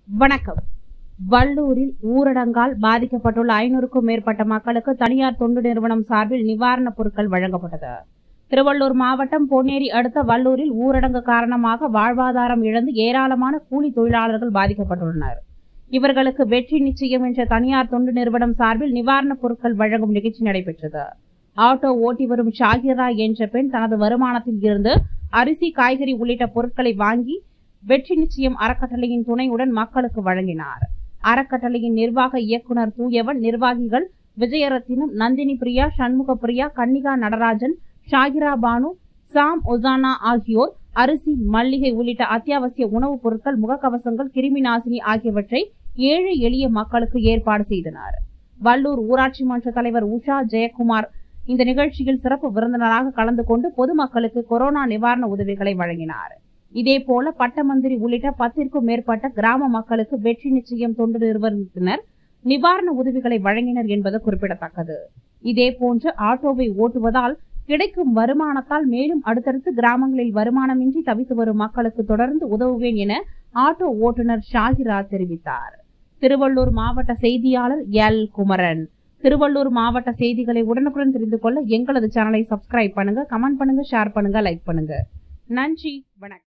வணக்கம் வள்ளூரில் ஊரடங்கால் பாதிக்கப்பட்டுள்ள ஐநூறுக்கும் மேற்பட்ட மக்களுக்கு தனியார் தொண்டு நிறுவனம் சார்பில் நிவாரணப் பொருட்கள் வழங்கப்பட்டது திருவள்ளூர் மாவட்டம் பொன்னேரி அடுத்த வள்ளூரில் ஊரடங்கு காரணமாக வாழ்வாதாரம் இழந்து ஏராளமான கூலி தொழிலாளர்கள் பாதிக்கப்பட்டுள்ளனர் இவர்களுக்கு வெற்றி நிச்சயம் என்ற தனியார் தொண்டு நிறுவனம் சார்பில் நிவாரணப் பொருட்கள் வழங்கும் நிகழ்ச்சி நடைபெற்றது ஆட்டோ ஓட்டி வரும் ஷாகிரா என்ற பெண் தனது வருமானத்தில் இருந்து அரிசி காய்கறி உள்ளிட்ட பொருட்களை வாங்கி வெற்றி நிச்சயம் அறக்கட்டளையின் துணையுடன் மக்களுக்கு வழங்கினார் அறக்கட்டளையின் நிர்வாக இயக்குனர் தூயவன் நிர்வாகிகள் விஜயரத்தினம் நந்தினி பிரியா சண்முக பிரியா கன்னிகா நடராஜன் ஷாகிரா பானு சாம் ஒசானா ஆகியோர் அரிசி மல்லிகை உள்ளிட்ட அத்தியாவசிய உணவுப் பொருட்கள் முகக்கவசங்கள் கிருமி நாசினி ஆகியவற்றை ஏழை எளிய மக்களுக்கு ஏற்பாடு செய்தனர் வள்ளூர் ஊராட்சி மன்ற தலைவர் உஷா ஜெயக்குமார் இந்த நிகழ்ச்சியில் சிறப்பு விருந்தினராக கலந்து கொண்டு பொதுமக்களுக்கு கொரோனா நிவாரண உதவிகளை வழங்கினார் இதேபோல பட்டமந்திரி உள்ளிட்ட பத்திற்கும் மேற்பட்ட கிராம மக்களுக்கு வெற்றி நிச்சயம் தொண்டு நிறுவனத்தினர் நிவாரண உதவிகளை வழங்கினர் என்பது குறிப்பிடத்தக்கது இதேபோன்று ஆட்டோவை ஓட்டுவதால் கிடைக்கும் வருமானத்தால் மேலும் அடுத்தடுத்து கிராமங்களில் வருமானமின்றி தவித்து வரும் மக்களுக்கு தொடர்ந்து உதவுவேன் என ஆட்டோ ஓட்டுநர் ஷாகிரா தெரிவித்தார் திருவள்ளூர் மாவட்ட செய்தியாளர் எல் குமரன் திருவள்ளூர் மாவட்ட செய்திகளை உடனுக்குடன் தெரிந்து கொள்ள எங்களது சேனலை சப்ஸ்கிரைப் பண்ணுங்க கமெண்ட் பண்ணுங்க ஷேர் பண்ணுங்க லைக் பண்ணுங்க நன்றி வணக்கம்